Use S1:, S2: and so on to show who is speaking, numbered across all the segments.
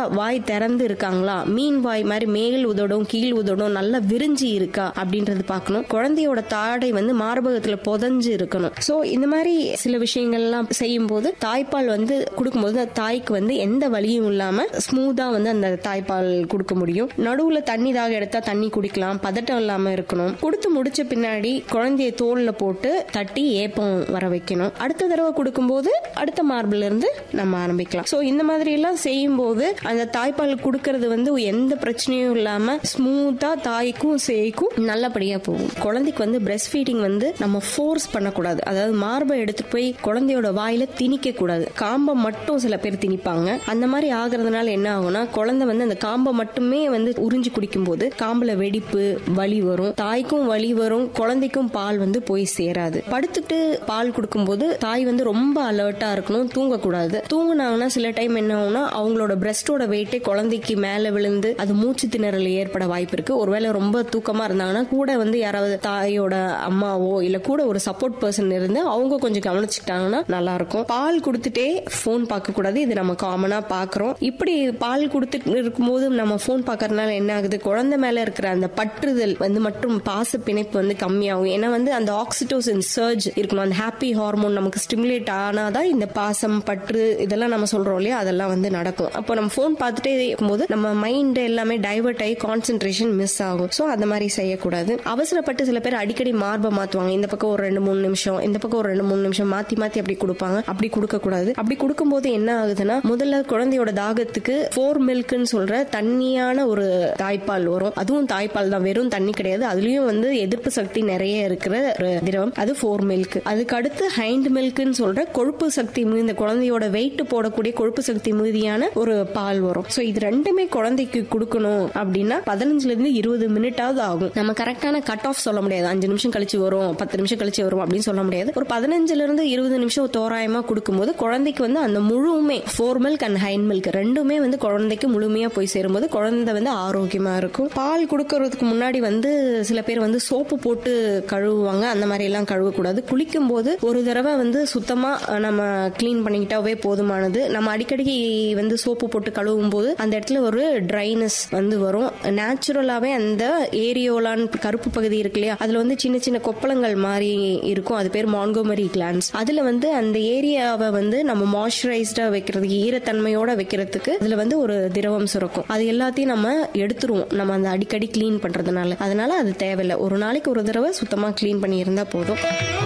S1: வாய் திறந்து இருக்காங்களா மீன் வாய் மாதிரி மேல் உதடும் கீழ் உதடும் நல்லா விரிஞ்சி இருக்கா அப்படின்றது பார்க்கணும் குழந்தையோட தாடை வந்து மார்பகத்துல புதஞ்சு இருக்கணும் சோ இந்த மாதிரி சில விஷயங்கள்லாம் செய்யும் போது தாய்ப்பால் வந்து கொடுக்கும்போது அந்த தாய்க்கு வந்து எந்த வலியும் இல்லாம ஸ்மூத்தா வந்து அந்த தாய்ப்பால் கொடுக்க முடியும் நடுவுல தண்ணி தாக எடுத்தா தண்ணி குடிக்கலாம் பதட்டம் இல்லாம இருக்கணும் கொடுத்து முடிச்ச பின்னாடி குழந்தைய தோல்ல போட்டு தட்டி ஏப்பம் வர வைக்கணும் அடுத்த தடவை கொடுக்கும்போது அடுத்த மார்பிள் இருந்து நம்ம ஆரம்பிக்கலாம் சோ இந்த மாதிரி எல்லாம் செய்யும் போது அந்த தாய்ப்பால் கொடுக்கறது வந்து எந்த பிரச்சனையும் இல்லாம ஸ்மூத்தா தாய்க்கும் சேய்க்கும் நல்லபடியா போகும் குழந்தைக்கு வந்து பிரஸ்ட் ஃபீடிங் வந்து நம்ம ஃபோர்ஸ் பண்ணக்கூடாது அதாவது மார்பை எடுத்துட்டு போய் குழந்தையோட வாயில திணிக்க கூடாது காம்பை மட்டும் சில பேர் திணிப்பாங்க அந்த மாதிரி ஆகுறதுனால என்ன ஆகும்னா குழந்தை வந்து அந்த காம்பை மட்டுமே வந்து உறிஞ்சு குடிக்கும் போது காம்புல வெடிப்பு வலி வரும் தாய்க்கும் வலி வரும் குழந்தைக்கும் பால் வந்து போய் சேராது படுத்துட்டு பால் கொடுக்கும்போது தாய் வந்து ரொம்ப அலர்ட்டா இருக்கணும் தூங்கக்கூடாது தூங்குனாங்கன்னா சில டைம் என்ன ஆகும்னா அவங்களோட பிரஸ்டோட வெயிட்டே குழந்தைக்கு மேல விழுந்து அது மூச்சு திணறல் ஏற்பட வாய்ப்பு இருக்கு ஒருவேளை ரொம்ப தூக்கமா இருந்தாங்கன்னா கூட வந்து யாராவது தாயோட அம்மாவோ இல்ல கூட ஒரு சப்போர்ட் பர்சன் இருந்து அவங்க கொஞ்சம் கவனிச்சுக்கிட்டாங்கன்னா நல்லா இருக்கும் பால் கொடுத்துட்டே போன் பார்க்க கூடாது இது நம்ம காமனா பாக்குறோம் இப்படி பால் கொடுத்துட்டு இருக்கும்போது நம்ம போன் பார்க்கறதுனால என்ன ஆகுது குழந்தை மேல இருக்கிற அந்த பற்றுதல் வந்து மற்றும் பாச பிணைப்பு வந்து கம்மியாகும் ஏன்னா வந்து அந்த ஆக்சிடோசின் சர்ஜ் இருக்கணும் அந்த ஹாப்பி ஹார்மோன் நமக்கு ஸ்டிமுலேட் ஆனாதான் இந்த பாசம் பற்று இதெல்லாம் நம்ம சொல்றோம் இல்லையா அதெல்லாம் வந்து நடக்கும் அப்போ நம்ம போன் பார்த்துட்டே இருக்கும்போது நம்ம மைண்ட் எல்லாமே டைவர்ட் ஆகி கான்சென்ட்ரேஷன் மிஸ் ஆகும் ஸோ அந்த மாதிரி செய்யக்கூடாது அவசரப்பட்டு சில பேர் அடிக்கடி மார்பை மாத்துவாங்க இந்த பக்கம் ஒரு ரெண்டு மூணு நிமிஷம் இந்த பக்கம் ஒரு ரெண்டு மூணு நிமிஷம் மாத்தி மாத்தி அப்படி கொடுப்பாங்க அப்படி கொடுக்க கூடாது அப்படி கொடுக்கும்போது என்ன ஆகுதுன்னா முதல்ல குழந்தையோட தாகத்துக்கு ஃபோர் மில்க்னு சொல்ற தண்ணியான ஒரு தாய்ப்பால் வரும் அதுவும் தாய்ப்பால் தான் வெறும் தண்ணி கிடையாது அதுலயும் வந்து எதிர்ப்பு சக்தி நிறைய இருக்கிற ஒரு திரவம் அது ஃபோர் மில்க் அதுக்கு அடுத்து ஹைண்ட் மில்க்னு சொல்ற கொழுப்பு சக்தி மிகுந்த குழந்தையோட வெயிட் போடக்கூடிய கொழுப்பு சக்தி மிகுதியான ஒரு பால் வரும் சோ இது ரெண்டுமே குழந்தைக்கு கொடுக்கணும் அப்படின்னா பதினஞ்சுல இருந்து இருபது மினிட்டாவது ஆகும் நம்ம கரெக்டான கட் ஆஃப் சொல்ல முடியாது அஞ்சு நிமிஷம் கழிச்சு வரும் பத்து நிமிஷம் கழிச்சு வரும் அப்படின்னு சொல்ல முடியாது ஒரு பதினஞ்சுல இருந்து இருபது நிமிஷம் தோராயமா கொடுக்கும்போது குழந்தைக்கு வந்து அந்த முழுவுமே fore milk and hind milk ரெண்டுமே வந்து குழந்தைக்கு முழுமையா போய் சேரும்போது குழந்தை வந்து ஆரோக்கியமா இருக்கும் பால் கொடுக்கறதுக்கு முன்னாடி வந்து சில பேர் வந்து சோப்பு போட்டு கழுவுவாங்க அந்த மாதிரி எல்லாம் கழுவக்கூடாது குளிக்கும் போது ஒரு தடவை வந்து சுத்தமா அஹ், நம்ம க்ளீன் பண்ணிக்கிட்டாவே போதுமானது நம்ம அடிக்கடி வந்து சோப்பு போட்டு கழுவும் போது அந்த இடத்துல ஒரு ட்ரைனஸ் வந்து வரும் நேச்சுரலாவே அந்த ஏரியோலான் கருப்பு பகுதி இருக்கு இல்லையா அதுல வந்து சின்ன சின்ன கொப்பளங்கள் மாதிரி இருக்கும் அது பேர் மான்கோமரி கிளான்ஸ் அதுல வந்து அந்த ஏரியாவை வந்து நம்ம மாய்ஸ்சரைஸ்டா வைக்கிறதுக்கு ஈரத்தன்மையோட வைக்கிறதுக்கு அதுல வந்து ஒரு திரவம் சுரக்கும் அது எல்லாத்தையும் நம்ம எடுத்துருவோம் நம்ம அந்த அடிக்கடி க்ளீன் பண்றதுனால அதனால அது தேவையில்லை ஒரு நாளைக்கு ஒரு தடவை சுத்தமா க்ளீன் பண்ணி இருந்தா போதும்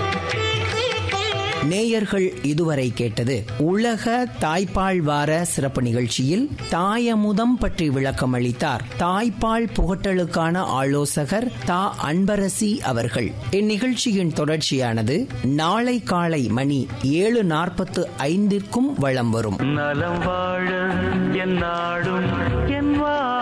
S2: நேயர்கள் இதுவரை கேட்டது உலக தாய்ப்பால் வார சிறப்பு நிகழ்ச்சியில் தாயமுதம் பற்றி விளக்கம் அளித்தார் தாய்ப்பால் புகட்டலுக்கான ஆலோசகர் தா அன்பரசி அவர்கள் இந்நிகழ்ச்சியின் தொடர்ச்சியானது நாளை காலை மணி ஏழு நாற்பத்து ஐந்திற்கும் வளம் வரும்
S3: நலம் வாழ என் நாடும் என் வாழ்